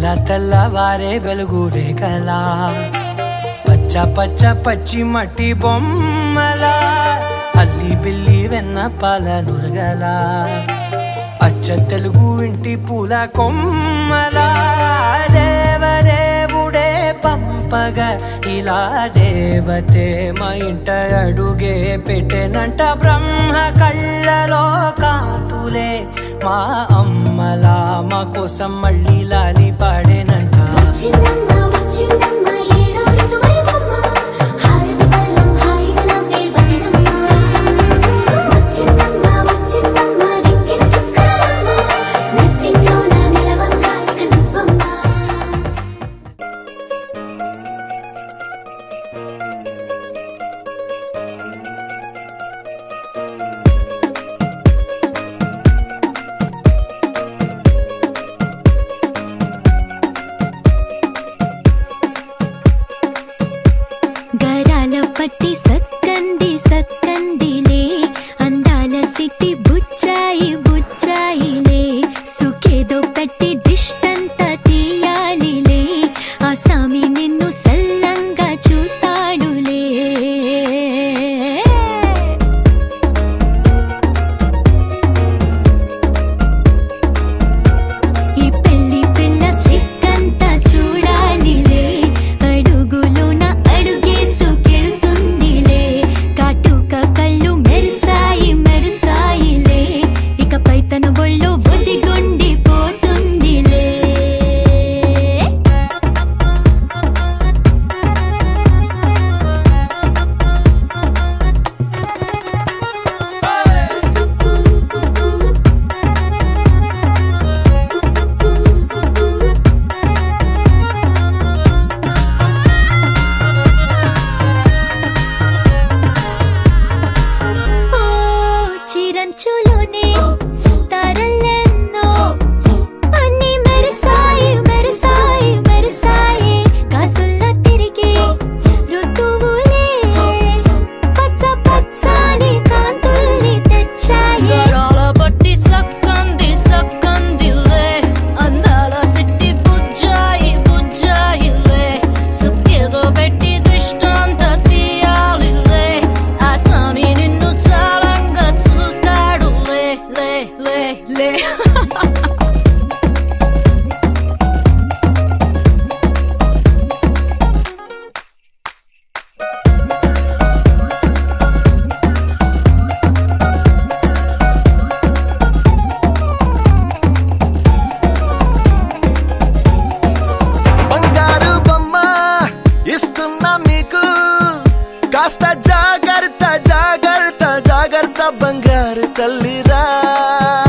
తెల్లవారే వెలుగు రేఖలా పచ్చ పచ్చ పచ్చి మట్టి బొమ్మలా అల్లి బిల్లి వెన్న పాల నురగలా అచ్చ తెలుగు ఇంటి పూల కొమ్మలా దేవదేవుడే పంపగా ఇలా దేవతే మా ఇంట అడుగే పెట్టెనంట బ్రహ్మ కళ్ళలో కాంతులే మా అమ్మలా మా కోసం మళ్ళీ లాలి పాడేనంట వచ్చిందమ్మ వచ్చిందమ్మ ఏడో ఋతువైవమ్మ హారతి పళ్ళం హాయిగా నవ్వే వదనమ్మ వచ్చిందమ్మ వచ్చిందమ్మ దిక్కిన చుక్కలమ్మ నెట్టింట్లోన నిలవంగా ఇక నువ్వమ్మ గరాల పట్టి సక్కంది సక్కందిలే అందాల సిట్టి బుచ్చాయి బుచ్చాయిలే సుఖేదో పెట్టి దిష్టంత తీయాలిలే ఆ సామి నిన్ను సల్లంగా చూస్తాడులే ఈ పెళ్లి పిల్ల సిక్కంతా చూడాలిలే అడుగులోన అడుగేసుకెళ్తుందిలే కాటుక కళ్ళు మెరిసాయి మెరిసాయిలే ఇకపై తన ఒళ్ళో బుద్ధిగుండి పోతుందిలే ఓ చిరంచులోనే తరలెన్నో అన్ని మెరిసాయి మెరిసాయి మెరిసాయి కాసుల్లా తిరిగి ఋతువులే పచ్చ పచ్చని కాంతుల్ని తెచ్చాయి గరాల పట్టి సక్కంది సక్కందిలే అందాల సిట్టి బుజ్జాయి బుజ్జాయిలే సుక్కేదో పెట్టి దృష్టాంత తీయాలిలే ఆ స్వామి నిన్ను చాలంగా చూస్తాడు లే లే లే లే బంగారు బొమ్మ ఇస్తున్నా మీకు కాస్త జాగ్రత్త జాగ్రత్త జాగ్రత్త బంగారు తల్లిరా